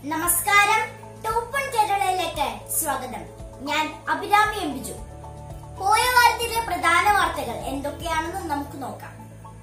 നമസ്കാരം ടൂപ്പൺ കേരളയിലേക്ക് സ്വാഗതം ഞാൻ അഭിരാമി എം ബിജു പോയ വാരത്തിലെ പ്രധാന വാർത്തകൾ എന്തൊക്കെയാണെന്ന് നമുക്ക് നോക്കാം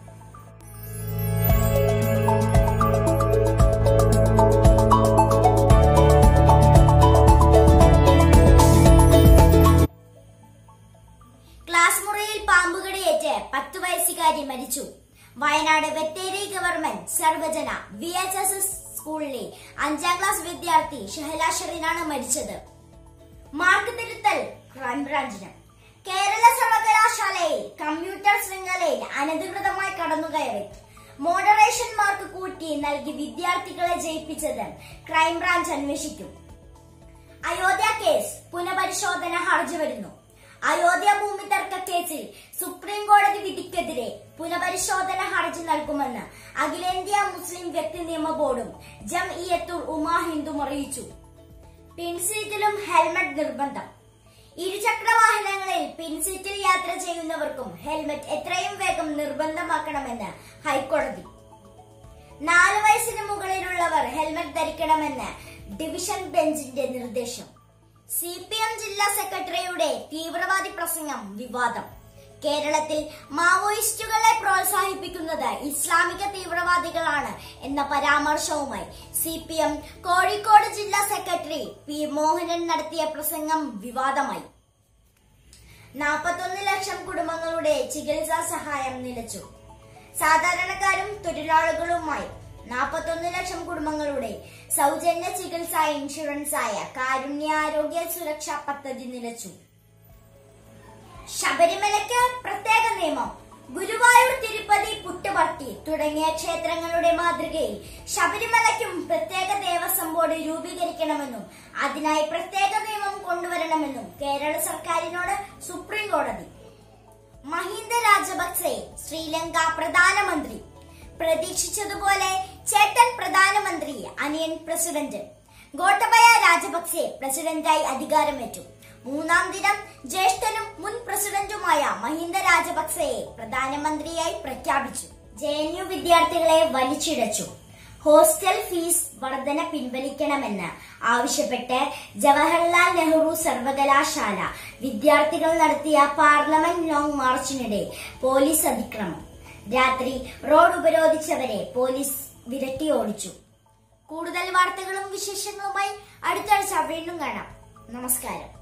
ക്ലാസ് മുറിയിൽ പാമ്പുകടിയേറ്റ് പത്ത് വയസ്സുകാരി മരിച്ചു വയനാട് വെറ്റേരി government Sarvajana V H S S സ്കൂളിലെ അഞ്ചാം ക്ലാസ് വിദ്യാർത്ഥി ഷഹല ഷെറിനാണ് മരിച്ചത് മാർക്ക് തിരുത്തൽ ക്രൈംബ്രാഞ്ചിന് കേരള സർവകലാശാലയിൽ കമ്പ്യൂട്ടർ ശൃംഖലയിൽ അനധികൃതമായി കടന്നുകയറി മോഡറേഷൻ മാർക്ക് കൂട്ടി നൽകി വിദ്യാർത്ഥികളെ ജയിപ്പിച്ചത് ക്രൈംബ്രാഞ്ച് അന്വേഷിക്കും അയോധ്യ കേസ് പുനഃപരിശോധന ഹർജി വരുന്നു അയോധ്യ ഭൂമി തർക്ക കേസിൽ സുപ്രീം കോടതി വിധിക്കെതിരെ പുനഃപരിശോധന ഹർജി നൽകുമെന്ന് അഖിലേന്ത്യാ മുസ്ലിം വ്യക്തി നിയമ ബോർഡും ജംഇയത്തുൽ ഉമാ ഹിന്ദും അറിയിച്ചു പിൻസീറ്റിലും ഹെൽമറ്റ് നിർബന്ധം ഇരുചക്ര വാഹനങ്ങളിൽ പിൻസീറ്റിൽ യാത്ര ചെയ്യുന്നവർക്കും ഹെൽമറ്റ് എത്രയും വേഗം നിർബന്ധമാക്കണമെന്ന് ഹൈക്കോടതി നാല് വയസ്സിന് മുകളിലുള്ളവർ ഹെൽമറ്റ് ധരിക്കണമെന്ന് ഡിവിഷൻ ബെഞ്ചിന്റെ നിർദ്ദേശം സി പി എം ജില്ലാ സെക്രട്ടറിയുടെ തീവ്രവാദി പ്രസംഗം വിവാദം കേരളത്തിൽ മാവോയിസ്റ്റുകളെ പ്രോത്സാഹിപ്പിക്കുന്നത് ഇസ്ലാമിക തീവ്രവാദികളാണ് എന്ന പരാമർശവുമായി സി പി എം കോഴിക്കോട് ജില്ലാ സെക്രട്ടറി പി മോഹനൻ നടത്തിയ പ്രസംഗം വിവാദമായി നാൽപ്പത്തൊന്ന് ലക്ഷം കുടുംബങ്ങളുടെ ചികിത്സാ സഹായം നിലച്ചു സാധാരണക്കാരും തൊഴിലാളികളുമായി നാൽപ്പത്തൊന്ന് ലക്ഷം കുടുംബങ്ങളുടെ സൗജന്യ ചികിത്സാ ഇൻഷുറൻസ് ആയ കാരുണ്യാരോഗ്യ സുരക്ഷാ പദ്ധതി നിലച്ചു ശബരിമലയ്ക്ക് പ്രത്യേക നിയമം ഗുരുവായൂർ തിരുപ്പതി പുട്ടുപർത്തി തുടങ്ങിയ ക്ഷേത്രങ്ങളുടെ മാതൃകയിൽ ശബരിമലയ്ക്കും പ്രത്യേക ദേവസ്വം ബോർഡ് രൂപീകരിക്കണമെന്നും അതിനായി പ്രത്യേക നിയമം കൊണ്ടുവരണമെന്നും കേരള സർക്കാരിനോട് സുപ്രീം കോടതി മഹിന്ദ രാജപക്സെ ശ്രീലങ്ക പ്രധാനമന്ത്രി പ്രതീക്ഷിച്ചതുപോലെ ചേട്ടൻ പ്രധാനമന്ത്രി അനിയൻ പ്രസിഡന്റ് ഗോട്ടബയ രാജപക്സെ പ്രസിഡന്റായി അധികാരമേറ്റു മൂന്നാം ദിനം ജ്യേഷ്ഠനും മുൻ പ്രസിഡന്റുമായ മഹിന്ദ രാജപക്സെയെ പ്രധാനമന്ത്രിയായി പ്രഖ്യാപിച്ചു ജെ എൻ യു വിദ്യാർത്ഥികളെ വലിച്ചിഴച്ചു ഹോസ്റ്റൽ ഫീസ് വർധന പിൻവലിക്കണമെന്ന് ആവശ്യപ്പെട്ട് ജവഹർലാൽ നെഹ്റു സർവകലാശാല വിദ്യാർത്ഥികൾ നടത്തിയ പാർലമെന്റ് ലോങ് മാർച്ചിനിടെ പോലീസ് അതിക്രമം രാത്രി റോഡ് ഉപരോധിച്ചവരെ പോലീസ് വിരട്ടി ഓടിച്ചു കൂടുതൽ വാർത്തകളും വിശേഷങ്ങളുമായി അടുത്ത ആഴ്ച വീണ്ടും കാണാം നമസ്കാരം